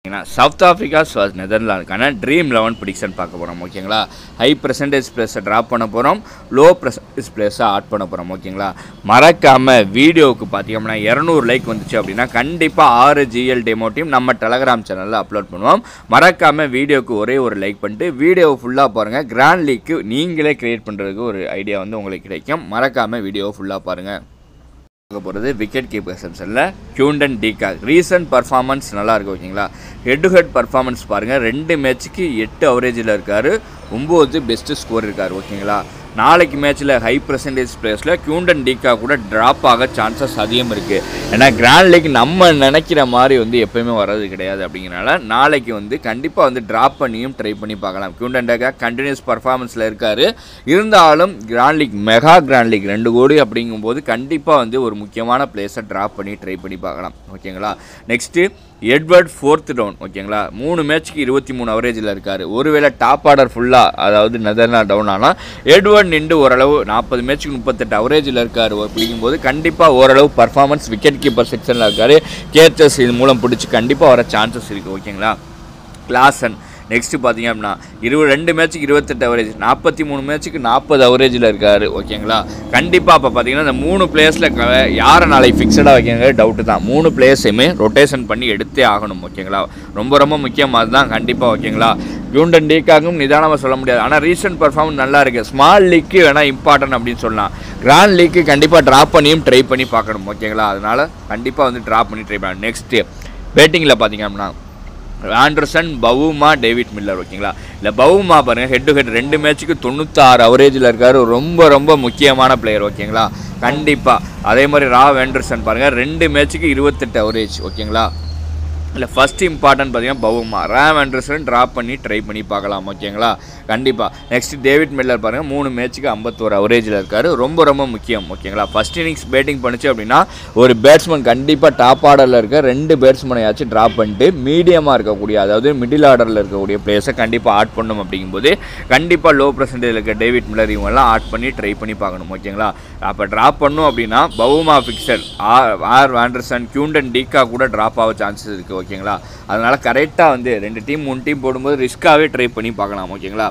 ஏன்னா South Africa ஸ்வாஸ் நெதர்லாந்துக்கான ட்ரீம் லெவன் ப்ரிடிக்ஷன் பார்க்க போகிறோம் ஓகேங்களா ஹை பர்சன்டேஜ் பிளேஸை ட்ராப் பண்ண போகிறோம் லோ பர்சன்டேஜ் பிளேஸை ஆட் பண்ண போகிறோம் ஓகேங்களா மறக்காமல் வீடியோவுக்கு பார்த்தீங்கன்னா இரநூறு லைக் வந்துச்சு அப்படின்னா கண்டிப்பாக ஆறு ஜிஎல் டெமோ டீம் நம்ம டெலகிராம் சேனலில் அப்லோட் பண்ணுவோம் மறக்காமல் வீடியோவுக்கு ஒரே ஒரு லைக் பண்ணிட்டு வீடியோவை ஃபுல்லாக பாருங்கள் கிராண்ட் லீக்கு நீங்களே க்ரியேட் பண்ணுறதுக்கு ஒரு ஐடியா வந்து உங்களுக்கு கிடைக்கும் மறக்காமல் வீடியோவை ஃபுல்லாக பாருங்கள் பார்க்க போகிறது விக்கெட் கீப்பர் செக்ஷனில் கியூண்டன் டீகா ரீசன்ட் பர்ஃபார்மன்ஸ் நல்லா இருக்கு ஓகேங்களா ஹெட் டு ஹெட் பர்ஃபார்மன்ஸ் பாருங்கள் ரெண்டு மேட்ச்சுக்கு எட்டு அவரேஜில் இருக்கார் ஒம்பது பெஸ்ட்டு ஸ்கோர் இருக்கார் ஓகேங்களா நாளைக்கு மேட்ச்சில் ஹை பர்சன்டேஜ் பிளேஸில் கியூண்டன் டீகா கூட ட்ராப் ஆக சான்சஸ் அதிகம் இருக்குது ஏன்னா கிராண்ட் லீக் நம்ம நினைக்கிற மாதிரி வந்து எப்பயுமே வர்றது கிடையாது அப்படிங்கிறனால நாளைக்கு வந்து கண்டிப்பாக வந்து ட்ராப் பண்ணியும் ட்ரை பண்ணி பார்க்கலாம் கியூண்டன் டீகா கண்டினியூஸ் பர்ஃபார்மன்ஸில் இருக்கார் இருந்தாலும் grand league mega grand league ரெண்டு கோடி அப்படிங்கும்போது கண்டிப்பாக வந்து ஒரு முக்கியமான பிளேஸை ட்ராப் பண்ணி ட்ரை பண்ணி பார்க்கலாம் ஓகேங்களா நெக்ஸ்ட்டு எட்வர்ட் ஃபோர்த் டவுன் ஓகேங்களா மூணு மேட்ச்க்கு இருபத்தி மூணு அவரேஜில் இருக்கார் ஒருவேளை டாப் ஆர்டர் ஃபுல்லாக அதாவது நெதர்லாண்ட் டவுன் ஆனால் எட்வர்ட் நின்று ஓரளவு நாற்பது மேட்ச்சுக்கு முப்பத்தெட்டு அவரேஜில் இருக்கார் அப்படிங்கும்போது கண்டிப்பாக ஓரளவு பர்ஃபார்மன்ஸ் விக்கெட் கீப்பர் செக்ஷனில் இருக்கார் கேச்சஸ் இது மூலம் பிடிச்சி கண்டிப்பாக வர சான்சஸ் இருக்குது ஓகேங்களா கிளாசன் நெக்ஸ்ட் பார்த்தீங்க அப்படின்னா இருபது ரெண்டு மேட்ச்சுக்கு இருபத்தெட்டு அவரேஜ் நாற்பத்தி மூணு மேட்ச்சுக்கு நாற்பது அவரேஜில் இருக்கார் ஓகேங்களா கண்டிப்பாக அப்போ பார்த்தீங்கன்னா இந்த மூணு பிளேயர்ஸில் யாரை நாளைக்கு ஃபிக்ஸடாக வைக்கிறாங்க டவுட்டு தான் மூணு பிளேயர்ஸையுமே ரொட்டேஷன் பண்ணி எடுத்தே ஆகணும் ஓகேங்களா ரொம்ப ரொம்ப முக்கியமாக அதுதான் கண்டிப்பாக ஓகேங்களா யூண்டன் டீக்காகவும் நிதானமாக சொல்ல முடியாது ஆனால் ரீசன்ட் பர்ஃபார்மன்ஸ் நல்லா இருக்குது ஸ்மால் லீக்கு வேணால் இம்பார்ட்டன்ட் அப்படின்னு சொல்லலாம் கிராண்ட் லீக்கு கண்டிப்பாக ட்ராப் பண்ணியும் ட்ரை பண்ணி பார்க்கணும் ஓகேங்களா அதனால் கண்டிப்பாக வந்து ட்ராப் பண்ணி ட்ரை பண்ணணும் நெக்ஸ்ட்டு பேட்டிங்கில் பார்த்தீங்க அப்படின்னா ஆண்டர்சன் பவுமா டேவிட் மில்லர் ஓகேங்களா இல்லை பவுமா பாருங்கள் ஹெட் டு ஹெட் ரெண்டு மேட்ச்சுக்கு தொண்ணூத்தாறு அவரேஜில் இருக்கார் ரொம்ப ரொம்ப முக்கியமான பிளேயர் ஓகேங்களா கண்டிப்பாக அதே மாதிரி ராவ் ஆண்டர்சன் பாருங்கள் ரெண்டு மேட்ச்சுக்கு இருபத்தெட்டு அவரேஜ் ஓகேங்களா இல்லை ஃபஸ்ட் இம்பார்ட்டன்ட் பார்த்தீங்கன்னா பவுமா ரேம் ஆண்டர்சன் ட்ராப் பண்ணி ட்ரை பண்ணி பார்க்கலாம் ஓகேங்களா கண்டிப்பாக நெக்ஸ்ட் டேவிட் மில்லர் பாருங்கள் மூணு மேட்ச்சுக்கு ஐம்பத்தோரு அவரேஜில் இருக்கார் ரொம்ப ரொம்ப முக்கியம் ஓகேங்களா ஃபஸ்ட் இன்னிங்ஸ் பேட்டிங் பண்ணுச்சு அப்படின்னா ஒரு பேட்ஸ்மேன் கண்டிப்பாக டாப் ஆர்டரில் இருக்க ரெண்டு பேட்ஸ்மனையாச்சும் ட்ராப் பண்ணிட்டு மீடியமாக இருக்கக்கூடிய அதாவது மிடில் ஆர்டரில் இருக்கக்கூடிய பிளேயர்ஸை கண்டிப்பாக ஆட் பண்ணணும் அப்படிங்கும்போது கண்டிப்பாக லோ பர்சன்டேஜில் இருக்க டேவிட் மில்லர் இவங்கெல்லாம் ஆட் பண்ணி ட்ரை பண்ணி பார்க்கணும் ஓகேங்களா அப்போ ட்ராப் பண்ணும் அப்படின்னா பவுமா ஃபிக்சர் R R Anderson Quinton de Kock கூட ட்ராப் ஆக சான்சஸ் இருக்குது ஓகேங்களா அதனால் கரெக்டாக வந்து ரெண்டு டீம் மூணு டீம் போடும்போது ரிஸ்க்காகவே ட்ரை பண்ணி பார்க்கலாம் ஓகேங்களா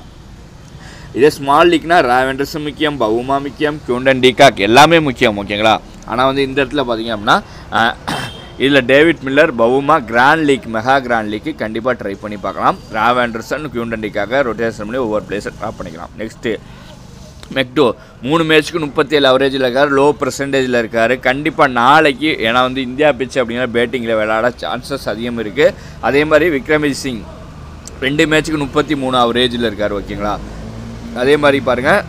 இதே ஸ்மால் லீக்னா ராவெண்டர்ஸும் முக்கியம் பவுமா முக்கியம் கியூண்டன் டீகாக் எல்லாமே முக்கியம் ஓகேங்களா ஆனால் வந்து இந்த இடத்துல பார்த்தீங்க அப்படின்னா இதில் David Miller Bavuma grand league mega grand லீக்கு கண்டிப்பாக ட்ரை பண்ணி பார்க்கலாம் ராவ் ஆண்டர்சன் கியூண்டன் டீக்காக ரொட்டேஷன் பண்ணி ஒவ்வொரு பிளேஸை ட்ராப் பண்ணிக்கலாம் நெக்ஸ்ட்டு மெக்டோ மூணு மேட்ச்சுக்கு முப்பத்தி ஏழு அவரேஜில் இருக்கார் லோ பர்சன்டேஜில் இருக்கார் கண்டிப்பாக நாளைக்கு ஏன்னா வந்து இந்தியா பிச் அப்படிங்கிற பேட்டிங்கில் விளையாட சான்சஸ் அதிகம் இருக்குது அதே மாதிரி விக்ரமிஜ் சிங் ரெண்டு மேட்ச்சுக்கு முப்பத்தி மூணு அவரேஜில் இருக்கார் ஓகேங்களா அதே மாதிரி பாருங்கள்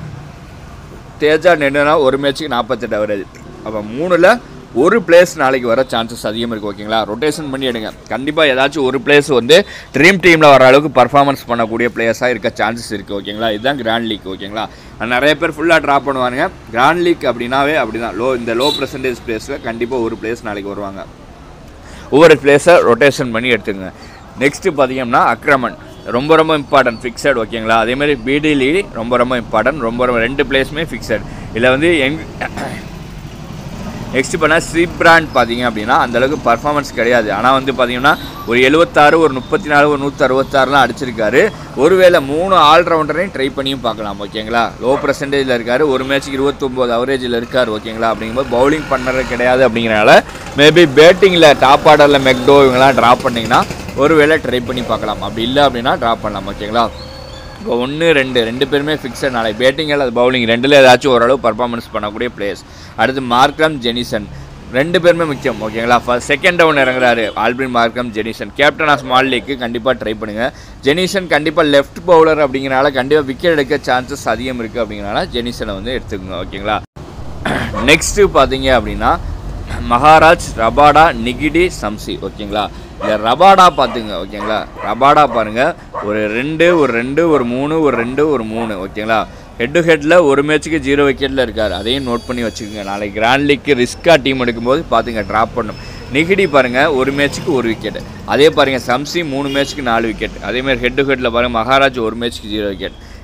தேஜா நெடுனா ஒரு மேட்ச்சுக்கு நாற்பத்தெட்டு அவரேஜ் அப்போ மூணில் ஒரு பிளேஸ் நாளைக்கு வர சான்சஸ் அதிகம் இருக்குது ஓகேங்களா ரொட்டேஷன் பண்ணி எடுங்க கண்டிப்பாக ஏதாச்சும் ஒரு பிளேஸ் வந்து ட்ரீம் டீமில் வர அளவுக்கு பர்ஃபார்மன்ஸ் பண்ணக்கூடிய பிளேயர்ஸாக இருக்க சான்சஸ் இருக்குது ஓகேங்களா இதுதான் கிராண்ட் லீக் ஓகேங்களா நிறைய பேர் ஃபுல்லாக ட்ராப் பண்ணுவாங்க கிராண்ட் லீக் அப்படின்னாவே அப்படி தான் லோ இந்த லோ பர்சன்டேஜ் பிளேஸில் கண்டிப்பாக ஒரு பிளேஸ் நாளைக்கு வருவாங்க ஒவ்வொரு பிளேஸை ரொட்டேஷன் பண்ணி எடுத்துங்க நெக்ஸ்ட்டு பார்த்தீங்கன்னா அக்ரமன் ரொம்ப ரொம்ப இம்பார்ட்டன்ட் ஃபிக்ஸட் ஓகேங்களா அதேமாதிரி பிடிலி ரொம்ப ரொம்ப இம்பார்ட்டன்ட் ரொம்ப ரொம்ப ரெண்டு பிளேஸுமே ஃபிக்ஸட் இதில் வந்து எங் நெக்ஸ்ட் பண்ணால் ஸ்ரீப் பிராண்ட் பார்த்தீங்க அப்படின்னா அந்தளவுக்கு பர்ஃபார்மன்ஸ் கிடையாது ஆனால் வந்து பார்த்தீங்கன்னா ஒரு எழுபத்தாறு ஒரு முப்பத்தி நாலு ஒரு நூற்றி அறுபத்தாறுலாம் அடிச்சிருக்காரு ஒருவேளை மூணு ஆல்ரவுண்டரையும் ட்ரை பண்ணியும் பார்க்கலாம் ஓகேங்களா லோ பர்சன்டேஜில் இருக்கார் ஒரு மேட்ச்சுக்கு இருபத்தொம்போது அவரேஜில் இருக்கார் ஓகேங்களா அப்படிங்கும்போது பவுலிங் பண்ணுறது கிடையாது அப்படிங்கிறனால மேபி பேட்டிங்கில் டாப் ஆர்டரில் மெக்டோ இவங்கெல்லாம் ட்ராப் பண்ணிங்கன்னா ஒருவேளை ட்ரை பண்ணி பார்க்கலாம் அப்படி இல்லை அப்படின்னா ட்ராப் பண்ணலாம் ஓகேங்களா இப்போ ஒன்று ரெண்டு ரெண்டு பேருமே ஃபிக்ஸட் நாளைக்கு பேட்டிங் அல்லது பவுலிங் ரெண்டில் ஏதாச்சும் ஓரளவு பர்ஃபார்மன்ஸ் பண்ணக்கூடிய பிளேயர்ஸ் அடுத்து மார்க்ரம் ஜெனிசன் ரெண்டு பேருமே முக்கியம் ஓகேங்களா ஃபர்ஸ்ட் செகண்ட் டவுன் இறங்குறாரு ஆல்பின் Markram Jansen captain of small லீக்கு கண்டிப்பாக ட்ரை பண்ணுங்கள் ஜெனிசன் கண்டிப்பாக லெஃப்ட் பவுலர் அப்படிங்கிறனால கண்டிப்பாக விக்கெட் எடுக்க சான்சஸ் அதிகம் இருக்குது அப்படிங்கிறனால ஜெனிசனை வந்து எடுத்துக்கோங்க ஓகேங்களா நெக்ஸ்ட்டு பார்த்தீங்க அப்படின்னா மகாராஜ் ரபாடா நிகிடி சம்சி ஓகேங்களா இந்த ரபாடா பார்த்துங்க ஓகேங்களா ரபாடா பாருங்கள் ஒரு ரெண்டு ஒரு ரெண்டு ஒரு மூணு ஒரு ரெண்டு ஒரு மூணு ஓகேங்களா ஹெட் டு ஹெட்டில் ஒரு மேட்ச்சுக்கு ஜீரோ விக்கெட்டில் இருக்கார் அதையும் நோட் பண்ணி வச்சுக்கோங்க நாளைக்கு கிராண்ட் லீக்கு ரிஸ்க்காக டீம் எடுக்கும்போது பார்த்துங்க ட்ராப் பண்ணும் நிகிடி பாருங்கள் ஒரு மேட்ச்சுக்கு ஒரு விக்கெட் அதே பாருங்கள் சம்சி மூணு மேட்ச்சுக்கு நாலு விக்கெட் அதேமாதிரி ஹெட் டு ஹெட்டில் பாருங்கள் மகாராஜ் ஒரு மேட்ச்சுக்கு ஜீரோ விக்கெட்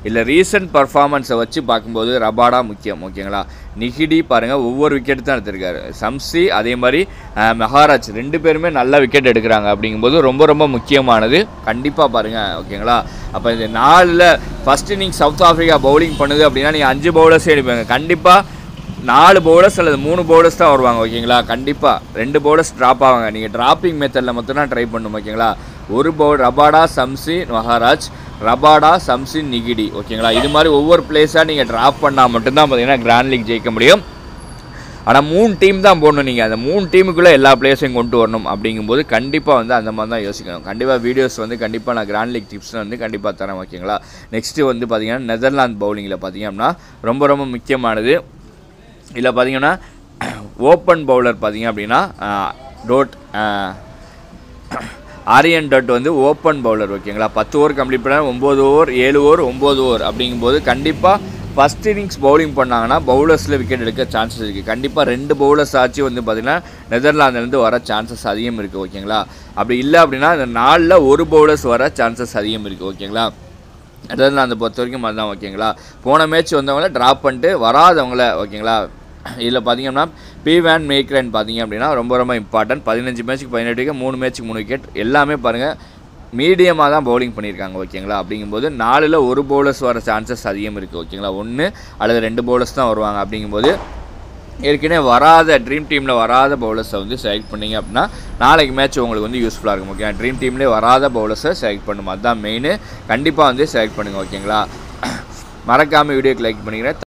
இல்லை ரீசன்ட் பர்ஃபார்மன்ஸை வச்சு பார்க்கும்போது ரபாடா முக்கியம் ஓகேங்களா நிகிடி பாருங்கள் ஒவ்வொரு விக்கெட் தான் எடுத்திருக்காரு சம்சி அதே மாதிரி அஹ், மகாராஜ் ரெண்டு பேருமே நல்ல விக்கெட் எடுக்கிறாங்க அப்படிங்கும்போது ரொம்ப ரொம்ப முக்கியமானது கண்டிப்பாக பாருங்கள் ஓகேங்களா அப்போ இந்த நாலில் first inning South Africa bowling பண்ணுது அப்படின்னா நீங்கள் அஞ்சு பவுலர்ஸே எடுப்பீங்க கண்டிப்பாக நாலு பவுலர்ஸ் அல்லது மூணு பவுலர்ஸ் தான் வருவாங்க ஓகேங்களா கண்டிப்பாக ரெண்டு பவுலர்ஸ் ட்ராப் ஆவாங்க நீங்கள் டிராப்பிங் மெத்தடில் மட்டும் தான் ட்ரை பண்ணணும் ஓகேங்களா ஒரு bowl Rabada Shamsi Maharaj Rabada Shamsi Ngidi ஓகேங்களா இது மாதிரி ஒவ்வொரு பிளேஸாக நீங்கள் ட்ராப் பண்ணால் மட்டும்தான் பார்த்தீங்கன்னா கிராண்ட் லீக் ஜெயிக்க முடியும் ஆனால் மூணு டீம் தான் போடணும் நீங்கள் அந்த மூணு டீமுக்குள்ளே எல்லா பிளேஸையும் கொண்டு வரணும் அப்படிங்கும்போது கண்டிப்பாக வந்து அந்த மாதிரி தான் யோசிக்கணும் கண்டிப்பாக வீடியோஸ் வந்து கண்டிப்பாக நான் கிராண்ட் லீக் டிப்ஸ் வந்து கண்டிப்பாக தரேன் ஓகேங்களா நெக்ஸ்ட்டு வந்து பார்த்தீங்கன்னா நெதர்லாந்து பவுலிங்கில் பார்த்தீங்கன்னா ரொம்ப ரொம்ப முக்கியமானது இதில் பார்த்தீங்கன்னா ஓப்பன் பவுலர் பார்த்தீங்க அப்படின்னா டோட் ஆரியன் டட் வந்து ஓப்பன் பவுலர் ஓகேங்களா பத்து ஓவர் கம்ப்ளீட் பண்ண ஒம்பது ஓவர் ஏழு ஓவர் ஒம்பது ஓவர் அப்படிங்கும்போது கண்டிப்பாக ஃபஸ்ட் இன்னிங்ஸ் பவுலிங் பண்ணாங்கன்னா பவுலர்ஸில் விக்கெட் எடுக்க சான்சஸ் இருக்குது கண்டிப்பாக ரெண்டு பவுலர்ஸ் ஆச்சு வந்து பார்த்திங்கன்னா நெதர்லாந்துலேருந்து வர சான்சஸ் அதிகம் இருக்குது ஓகேங்களா அப்படி இல்லை அப்படின்னா இந்த நாலில் ஒரு பவுலர்ஸ் வர சான்சஸ் அதிகம் இருக்குது ஓகேங்களா நெதர்லாந்து பொறுத்த வரைக்கும் அதுதான் ஓகேங்களா போன மேட்ச் வந்தவங்கள ட்ராப் பண்ணிட்டு வராதவங்கள ஓகேங்களா இதில் பார்த்தீங்கன்னா பி வேன் மேக்ரன் பார்த்தீங்க அப்படின்னா ரொம்ப ரொம்ப இம்பார்ட்டன்ட் பதினஞ்சு மேட்ச்சுக்கு பதினெட்டு விக்கெட் மூணு மேட்ச்சுக்கு மூணு விக்கெட் எல்லாமே பாருங்கள் மீடியமாக தான் பவுலிங் பண்ணியிருக்காங்க ஓகேங்களா அப்படிங்கும்போது நாலில் ஒரு பவுலர்ஸ் வர சான்சஸ் அதிகம் இருக்குது ஓகேங்களா ஒன்று அல்லது ரெண்டு பவுலர்ஸ் தான் வருவாங்க அப்படிங்கும்போது ஏற்கனவே வராத ட்ரீம் டீமில் வராத பவுலர்ஸை வந்து செலக்ட் பண்ணீங்க அப்படின்னா நாளைக்கு மேட்ச் உங்களுக்கு வந்து யூஸ்ஃபுல்லாக இருக்கும் ஓகே ட்ரீம் டீம்லேயே வராத பவுலர்ஸை செலக்ட் பண்ணும் அதுதான் மெயின் கண்டிப்பாக வந்து செலக்ட் பண்ணுங்கள் ஓகேங்களா மறக்காமல் வீடியோக்கு லைக் பண்ணிக்கிறேன்